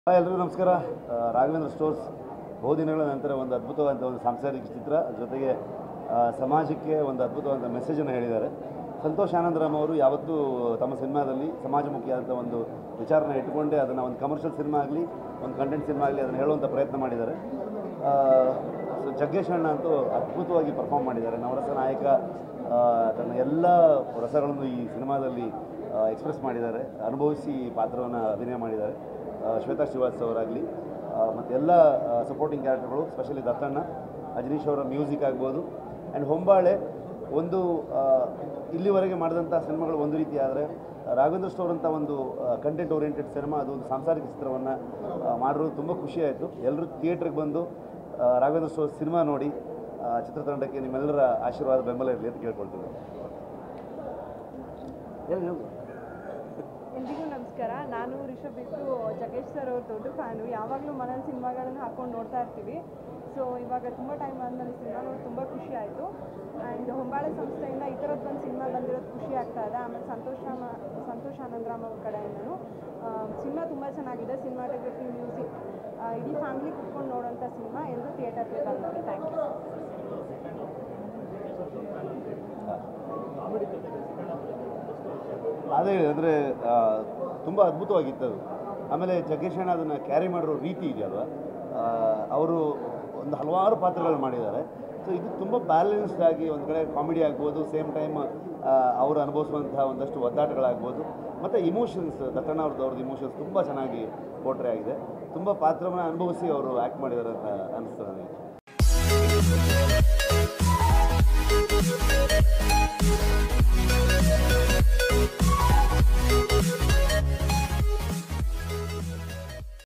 Hi ಎಲ್ರಿಗೂ ನಮಸ್ಕಾರ ಆ, ರಾಘವೇಂದ್ರ ಸ್ಟೋರ್ಸ್ ಬಹುದಿನಗಳ ನಂತರ ಒಂದು ಅದ್ಭುತವಾದ ಒಂದು ಸಾಂಸಾರಿಕ ಚಿತ್ರ ಜೊತೆಗೆ ಆ, ಸಮಾಜಕ್ಕೆ ಒಂದು ಅದ್ಭುತವಾದ ಮೆಸೇಜನ್ನು ಹೇಳಿದ್ದಾರೆ ಸಂತೋಷ್ ಆನಂದರಾಮ್ ಅವರು ಯಾವತ್ತೂ ತಮ್ಮ ಸಿನಿಮಾದಲ್ಲಿ ಸಮಾಜಮುಖಿಯಾದಂಥ ಒಂದು ವಿಚಾರನ ಇಟ್ಟುಕೊಂಡೇ ಅದನ್ನು ಒಂದು ಕಮರ್ಷಿಯಲ್ ಸಿನಿಮಾ ಆಗಲಿ ಒಂದು ಕಂಟೆಂಟ್ ಸಿನಿಮಾ ಆಗಲಿ ಅದನ್ನು ಹೇಳುವಂಥ ಪ್ರಯತ್ನ ಮಾಡಿದ್ದಾರೆ ಆ, ಸೊ ಜಗ್ಗೇಶ್ ಅಣ್ಣ ಅಂತೂ ಅದ್ಭುತವಾಗಿ ಪರ್ಫಾರ್ಮ್ ಮಾಡಿದ್ದಾರೆ ನವರಸ ನಾಯಕ ಆ, ತನ್ನ ಎಲ್ಲ ರಸಗಳನ್ನು ಈ ಸಿನಿಮಾದಲ್ಲಿ ಎಕ್ಸ್ಪ್ರೆಸ್ ಮಾಡಿದ್ದಾರೆ ಅನುಭವಿಸಿ ಪಾತ್ರವನ್ನು ಅಭಿನಯ ಮಾಡಿದ್ದಾರೆ ಆ, ಶ್ವೇತಾ ಶ್ರೀವಾಸ್ ಅವರಾಗಲಿ ಮತ್ತು ಎಲ್ಲ ಸಪೋರ್ಟಿಂಗ್ ಕ್ಯಾರೆಕ್ಟರ್ಗಳು ಸ್ಪೆಷಲಿ ದತ್ತಣ್ಣ ಅಜನೀಶ್ ಅವರ ಮ್ಯೂಸಿಕ್ ಆಗ್ಬೋದು ಆ್ಯಂಡ್ ಹೊಂಬಾಳೆ ಒಂದು ಆ, ಇಲ್ಲಿವರೆಗೆ ಮಾಡಿದಂಥ ಸಿನಿಮಾಗಳು ಒಂದು ರೀತಿ ಆದರೆ ರಾಘವೇಂದ್ರ ಸ್ಟೋರ್ ಅಂತ ಒಂದು ಕಂಟೆಂಟ್ ಓರಿಯೆಂಟೆಡ್ ಸಿನಿಮಾ ಅದು ಒಂದು ಸಾಂಸಾರಿಕ ಚಿತ್ರವನ್ನು ಮಾಡಿರೋದು ತುಂಬ ಖುಷಿಯಾಯಿತು ಎಲ್ಲರೂ ಥಿಯೇಟ್ರಿಗೆ ಬಂದು ಆ, ರಾಘವೇಂದ್ರ ಸ್ಟೋರ್ ಸಿನಿಮಾ ನೋಡಿ ಆ, ಚಿತ್ರತಂಡಕ್ಕೆ ನಿಮ್ಮೆಲ್ಲರ ಆಶೀರ್ವಾದ ಬೆಂಬಲ ಇರಲಿ ಅಂತ ಕೇಳ್ಕೊಳ್ತೀನಿ ಹೇಳಿ ಹೇಳಿ ಎಲ್ರಿಗೂ ನಮಸ್ಕಾರ ನಾನು ರಿಷಬ್ ಬಿಟ್ಟು ಜಗೇಶ್ ಸರ್ ಅವ್ರ ದೊಡ್ಡ ಫ್ಯಾನು ಯಾವಾಗಲೂ ಮನೇಲಿ ಸಿನಿಮಾಗಳನ್ನು ಹಾಕೊಂಡು ನೋಡ್ತಾ ಇರ್ತೀವಿ ಸೊ ಇವಾಗ ತುಂಬ ಟೈಮ್ ಆದಮೇಲೆ ಸಿನಿಮಾ ನೋಡಿ ತುಂಬ ಖುಷಿ ಆಯಿತು ಆ್ಯಂಡ್ ಹೊಂಬಾಳೆ ಸಂಸ್ಥೆಯಿಂದ ಈ ಥರದ್ದು ಒಂದು ಸಿನಿಮಾ ಬಂದಿರೋದು ಖುಷಿ ಆಗ್ತಾ ಇದೆ ಆಮೇಲೆ ಸಂತೋಷ್ ರಾಮ ಸಂತೋಷ್ ಆನಂದರಾಮ್ ಅವ್ರ ಕಡೆಯಿಂದನೂ ಸಿನಿಮಾ ತುಂಬ ಚೆನ್ನಾಗಿದೆ ಸಿನಿಮಾಟೋಗ್ರಫಿ ಮ್ಯೂಸಿಕ್ ಇಡೀ ಫ್ಯಾಮಿಲಿ ಕುತ್ಕೊಂಡು ನೋಡೋಂಥ ಸಿನಿಮಾ ಎಲ್ಲರೂ ಥಿಯೇಟರ್ಗೆ ಬಂದು ನೋಡಿ ಥ್ಯಾಂಕ್ ಯು ಅದೇ ಅಂದರೆ ತುಂಬ ಅದ್ಭುತವಾಗಿತ್ತು ಅದು ಆಮೇಲೆ ಜಗ್ಗೇಶ್ ಅಣ್ಣ ಅದನ್ನು ಕ್ಯಾರಿ ಮಾಡಿರೋ ರೀತಿ ಇದೆಯಲ್ವ ಅವರು ಒಂದು ಹಲವಾರು ಪಾತ್ರಗಳು ಮಾಡಿದ್ದಾರೆ ಸೊ ಇದು ತುಂಬ ಬ್ಯಾಲೆನ್ಸ್ಡ್ ಆಗಿ ಒಂದು ಕಡೆ ಕಾಮಿಡಿ ಆಗ್ಬೋದು ಸೇಮ್ ಟೈಮ್ ಅವರು ಅನುಭವಿಸುವಂತಹ ಒಂದಷ್ಟು ಒದ್ದಾಟಗಳಾಗ್ಬೋದು ಮತ್ತು ಇಮೋಷನ್ಸ್ ದತ್ತಣ್ಣ ಅವ್ರದ್ದು ಅವ್ರದ್ದು ಇಮೋಷನ್ಸ್ ತುಂಬ ಚೆನ್ನಾಗಿ ಪೋಟ್ರೆ ಆಗಿದೆ ತುಂಬ ಪಾತ್ರವನ್ನು ಅನುಭವಿಸಿ ಅವರು ಆ್ಯಕ್ಟ್ ಮಾಡಿದ್ದಾರೆ ಅಂತ ಅನಿಸ್ತು ನನಗೆ Thank you.